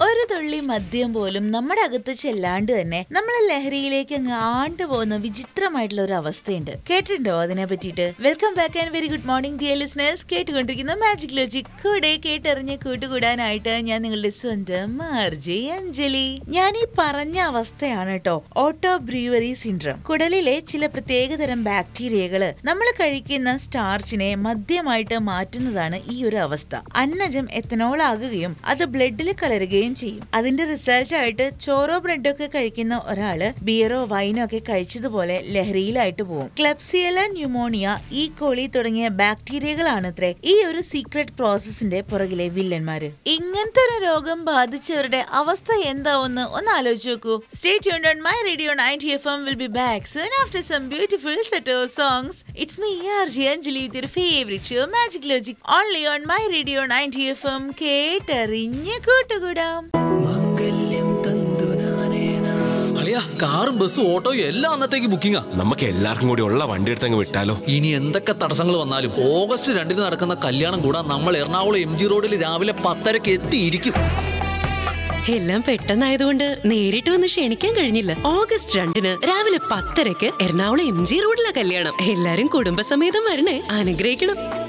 ഒരു തുള്ളി മദ്യം പോലും നമ്മുടെ അകത്ത് ചെല്ലാണ്ട് തന്നെ നമ്മളെ ലഹരിയിലേക്ക് അങ്ങ് ആണ്ടു പോകുന്ന വിചിത്രമായിട്ടുള്ള ഒരു അവസ്ഥയുണ്ട് കേട്ടിട്ടുണ്ടോ അതിനെ പറ്റിയിട്ട് welcome back and very good morning dear listeners കേട്ടുകൊണ്ടിരിക്കുന്ന മാജിക് ലോജിക് കൂടെ കേട്ടറിഞ്ഞ് കൂട്ടുകൂടാനായിട്ട് ഞാൻ നിങ്ങളുടെ സ്വന്തം ആർജെ അഞ്ജലി ഞാൻ ഈ പറഞ്ഞ അവസ്ഥയാണ് കേട്ടോ ഓട്ടോ ബ്രീവറി സിൻഡ്രം കുടലിലെ ചില പ്രത്യേകതരം ബാക്ടീരിയകള് നമ്മൾ കഴിക്കുന്ന സ്റ്റാർച്ചിനെ മദ്യമായിട്ട് മാറ്റുന്നതാണ് ഈ ഒരു അവസ്ഥ അന്നജം എത്തനോൾ ആകുകയും അത് ബ്ലഡിൽ കലരുകയും ചെയ്യും അതിന്റെ റിസൾട്ട് ആയിട്ട് ചോറോ ബ്രെഡോ ഒക്കെ കഴിക്കുന്ന ഒരാള് ബിയറോ വൈനോ ഒക്കെ കഴിച്ചതുപോലെ ലഹരിയിലായിട്ട് പോകും ക്ലബ്സിയല ന്യൂമോണിയ ഈ കോളി തുടങ്ങിയ ബാക്ടീരിയകളാണ് അത്രേ ഈ ഒരു സീക്രട്ട് പ്രോസസ്സിന്റെ പുറകിലെ വില്ലന്മാര് ഇങ്ങനത്തെ ഒരു രോഗം ബാധിച്ചവരുടെ അവസ്ഥ എന്താവെന്ന് ഒന്ന് ആലോചിച്ച് നോക്കൂ stay tuned on my radio 90 F M will be back soon after some beautiful set of songs it's me R G Anjali with your favourite show magic logic only on my radio 90 F M കേട്ടറിഞ്ഞ് കൂട്ടുകൂടാം മാംഗല്യം തന്തു നാനേന അളിയാ കാറും ബസ്സും ഓട്ടോയും എല്ലാം അന്നത്തേക്ക് ബുക്കിംഗാ നമുക്ക് എല്ലാവർക്കും കൂടി ഉള്ള വണ്ടി എടുത്ത് അങ്ങ് വിട്ടാലോ ഇനി എന്തൊക്കെ തടസ്സങ്ങൾ വന്നാലും ഓഗസ്റ്റ് രണ്ടിന് നടക്കുന്ന കല്യാണം കൂടാൻ നമ്മൾ എറണാകുളം എം ജി റോഡിൽ രാവിലെ പത്തരക്ക് എത്തിയിരിക്കും എല്ലാം പെട്ടെന്നായതുകൊണ്ട് നേരിട്ട് വന്ന് ക്ഷണിക്കാൻ കഴിഞ്ഞില്ല ഓഗസ്റ്റ് രണ്ടിന് രാവിലെ പത്തരക്ക് എറണാകുളം എം ജി റോഡിലെ കല്യാണം എല്ലാരും കുടുംബസമേതം വരണേ അനുഗ്രഹിക്കണം